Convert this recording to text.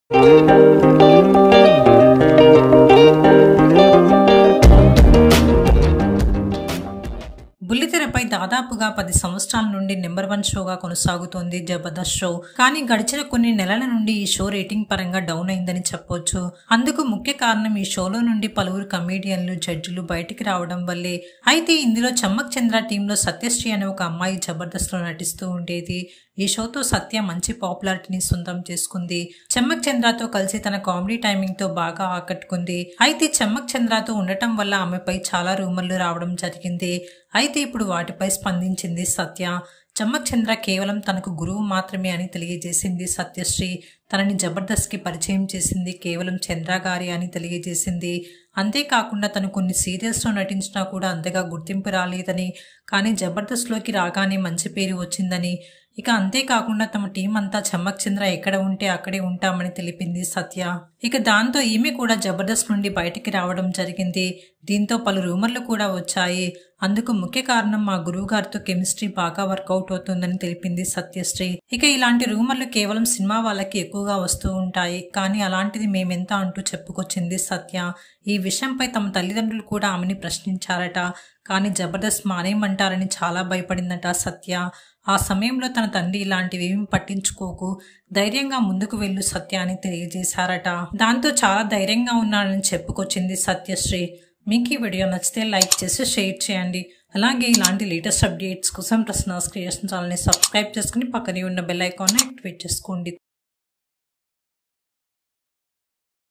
బుల్లితెరపై దాదాపుగా పది సంవత్సరాల నుండి నెంబర్ వన్ షోగా కొనసాగుతోంది జబర్దస్త్ షో కానీ గడిచిన కొన్ని నెలల నుండి ఈ షో రేటింగ్ పరంగా డౌన్ అయిందని చెప్పొచ్చు అందుకు ముఖ్య కారణం ఈ షోలో నుండి పలువురు కమేడియన్లు జడ్జిలు బయటికి రావడం వల్లే అయితే ఇందులో చమ్మక్ చంద్ర టీంలో సత్యశ్రీ అనే ఒక అమ్మాయి జబర్దస్త్ లో నటిస్తూ ఉండేది ఈ షోతో సత్య మంచి పాపులారిటీని సొంతం చేసుకుంది చమ్మక్ చంద్రతో కలిసి తన కామెడీ టైమింగ్ తో బాగా ఆకట్టుకుంది అయితే చమ్మక్ చంద్రతో ఉండటం వల్ల ఆమెపై చాలా రూమర్లు రావడం జరిగింది అయితే ఇప్పుడు వాటిపై స్పందించింది సత్య చమ్మక్ చంద్ర కేవలం తనకు గురువు మాత్రమే అని తెలియజేసింది సత్యశ్రీ తనని జబర్దస్త్కి పరిచయం చేసింది కేవలం చంద్ర గారి అని తెలియజేసింది అంతేకాకుండా తను కొన్ని సీరియల్స్లో నటించినా కూడా అంతగా గుర్తింపు రాలేదని కానీ జబర్దస్త్లోకి రాగానే మంచి పేరు వచ్చిందని ఇక అంతేకాకుండా తమ టీం అంతా చమ్మక్ చంద్ర ఎక్కడ ఉంటే అక్కడే ఉంటామని తెలిపింది సత్య ఇక దాంతో ఈమె కూడా జబర్దస్త్ నుండి బయటికి రావడం జరిగింది దీంతో పలు రూమర్లు కూడా వచ్చాయి అందుకు ముఖ్య కారణం మా గురువు గారితో కెమిస్ట్రీ బాగా వర్కౌట్ అవుతుందని తెలిపింది సత్యశ్రీ ఇక ఇలాంటి రూమర్లు కేవలం సినిమా వాళ్ళకి ఎక్కువగా వస్తూ ఉంటాయి కానీ అలాంటిది మేమెంత అంటూ చెప్పుకొచ్చింది సత్య ఈ విషయంపై తమ తల్లిదండ్రులు కూడా ఆమెని ప్రశ్నించారట కానీ జబర్దస్త్ మానేయమంటారని చాలా భయపడిందట సత్య ఆ సమయంలో తన తండ్రి ఇలాంటివేమీ పట్టించుకోకు ధైర్యంగా ముందుకు వెళ్ళు సత్య అని తెలియజేశారట దాంతో చాలా ధైర్యంగా ఉన్నాడని చెప్పుకొచ్చింది సత్యశ్రీ మీకు ఈ వీడియో నచ్చితే లైక్ చేసి షేర్ చేయండి అలాగే ఇలాంటి లేటెస్ట్ అప్డేట్స్ కోసం ప్రశ్న క్రియేషన్ ఛానల్ని సబ్స్క్రైబ్ చేసుకుని పక్కనే ఉన్న బెల్ ఐకాన్ని యాక్టివేట్ చేసుకోండి